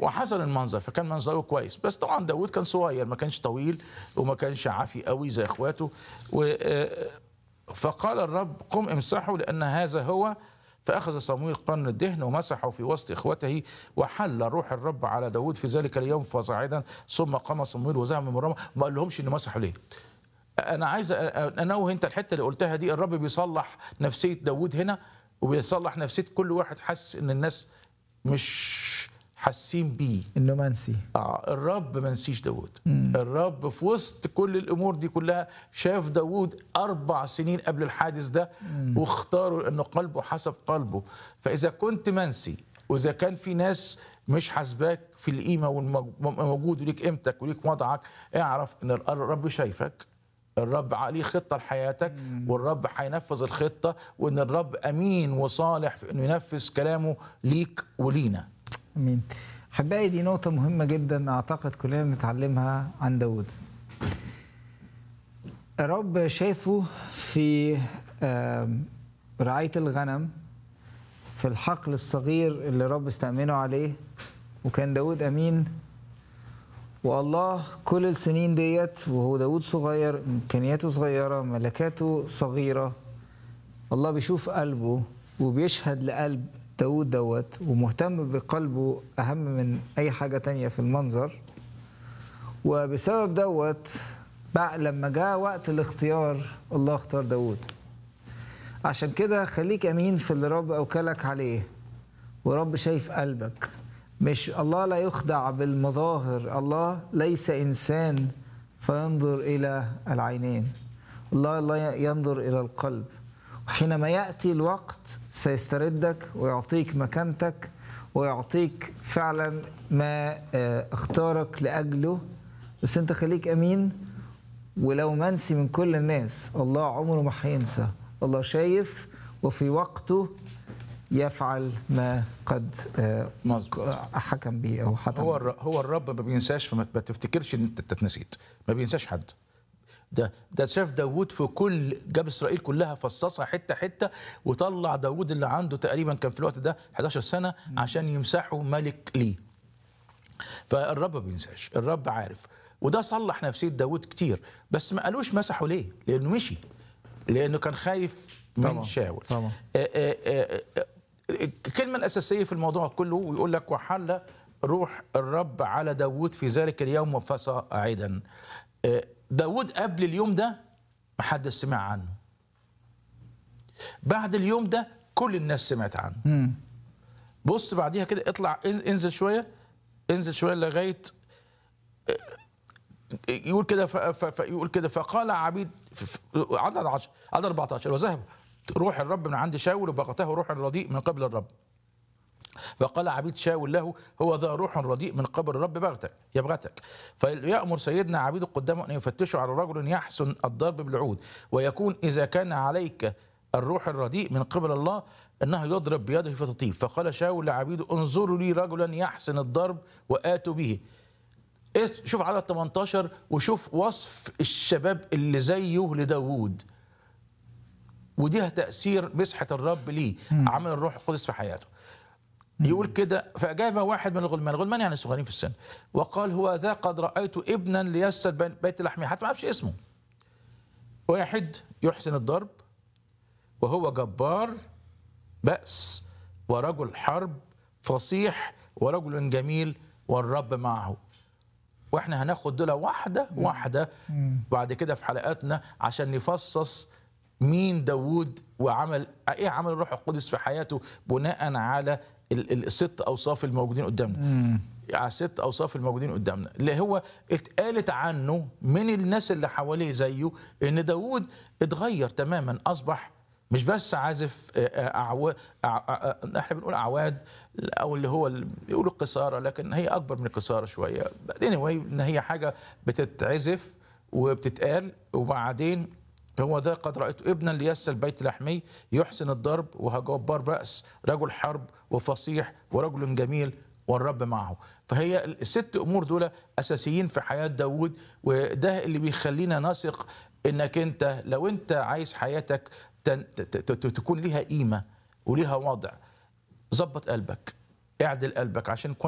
وحسن المنظر فكان منظره كويس بس طبعا داود كان صغير ما كانش طويل وما كانش عافي قوي زي اخواته و فقال الرب قم امسحه لان هذا هو فأخذ صمويل قرن الدهن ومسحه في وسط إخوته وحل روح الرب على داود في ذلك اليوم فصاعدا ثم قام صمويل وذهب من مرامة ما قال لهمش إنه مسحه ليه أنا عايز أنوه أنت الحتة اللي قلتها دي الرب بيصلح نفسية داود هنا وبيصلح نفسية كل واحد حاسس إن الناس مش حاسين بيه انه منسي آه الرب ما نسيش داود الرب في وسط كل الامور دي كلها شاف داود اربع سنين قبل الحادث ده واختاروا انه قلبه حسب قلبه فاذا كنت منسي واذا كان في ناس مش حاسباك في القيمه والموجود وليك قيمتك وليك وضعك اعرف ان الرب شايفك الرب ليه خطه لحياتك والرب هينفذ الخطه وان الرب امين وصالح في انه ينفذ كلامه ليك ولينا امين احبائي دي نقطة مهمة جدا اعتقد كلنا نتعلمها عن داود الرب شافه في رعاية الغنم في الحقل الصغير اللي الرب استأمنه عليه وكان داود أمين والله كل السنين ديت وهو داود صغير إمكانياته صغيرة ملكاته صغيرة الله بيشوف قلبه وبيشهد لقلب داود دوت ومهتم بقلبه أهم من أي حاجة تانية في المنظر وبسبب دوت بقى لما جاء وقت الاختيار الله اختار داود عشان كده خليك أمين في اللي رب أوكلك عليه ورب شايف قلبك مش الله لا يخدع بالمظاهر الله ليس إنسان فينظر إلى العينين الله لا ينظر إلى القلب وحينما يأتي الوقت سيستردك ويعطيك مكانتك ويعطيك فعلا ما اختارك لأجله بس انت خليك أمين ولو منسي من كل الناس الله عمره ما هينسى الله شايف وفي وقته يفعل ما قد مظبوط حكم به او حكم هو الر- هو الرب ما بينساش فما ما تفتكرش ان انت اتنسيت ما بينساش حد ده ده شاف داوود في كل جاب اسرائيل كلها فصصها حته حته وطلع داوود اللي عنده تقريبا كان في الوقت ده 11 سنه عشان يمسحه ملك ليه فالرب ما بينساش الرب عارف وده صلح نفسيه داوود كتير بس ما قالوش مسحه ليه لانه مشي لانه كان خايف من طبعاً، شاول طبعاً. آه، آه، آه، آه، الكلمة الأساسية في الموضوع كله ويقول لك وحل روح الرب على داود في ذلك اليوم فصاعدا آه، داود قبل اليوم ده محدش سمع عنه بعد اليوم ده كل الناس سمعت عنه مم. بص بعديها كده اطلع ان- انزل شوية انزل شوية لغاية آه، يقول كده ف- ف- ف- يقول كده فقال عبيد ف- ف- عدد 10 عدد 14 وذهب روح الرب من عند شاول وبغته روح رديء من قبل الرب فقال عبيد شاول له هو ذا روح رديء من قبل الرب بغتك يبغتك فيأمر سيدنا عبيد قدامه أن يفتشوا على رجل يحسن الضرب بالعود ويكون إذا كان عليك الروح الرديء من قبل الله انه يضرب بيده فتطيب فقال شاول لعبيده انظروا لي رجلا يحسن الضرب واتوا به إس- شوف عدد 18 وشوف وصف الشباب اللي زيه لداوود وديها تأثير مسحة الرب ليه عمل الروح القدس في حياته يقول كده فأجاب واحد من الغلمان الغلمان يعني صغيرين في السن وقال هو ذا قد رأيت ابنا ليسد بين- بيت لحمي حتى ما أعرفش اسمه واحد يحسن الضرب وهو جبار بأس ورجل حرب فصيح ورجل جميل والرب معه واحنا هناخد دول واحده واحده بعد كده في حلقاتنا عشان نفصص مين داوود وعمل ايه عمل الروح القدس في حياته بناء على ال- ال- الست اوصاف الموجودين قدامنا على الست اوصاف الموجودين قدامنا اللي هو اتقالت عنه من الناس اللي حواليه زيه ان داوود اتغير تماما اصبح مش بس عازف آه، آه، أعوا... أع- أع- احنا بنقول اعواد او اللي هو اللي بيقولوا القصاره لكن هي اكبر من القصاره شويه anyway ان هي حاجه بتتعزف وبتتقال وبعدين هو ذا قد رايت ابنا ليسل بيت لحمي يحسن الضرب وجبار راس رجل حرب وفصيح ورجل جميل والرب معه فهي الست امور دول اساسيين في حياه داود وده اللي بيخلينا نثق انك انت لو انت عايز حياتك تن- ت- ت- ت- تكون ليها قيمه وليها وضع ظبط قلبك اعدل قلبك عشان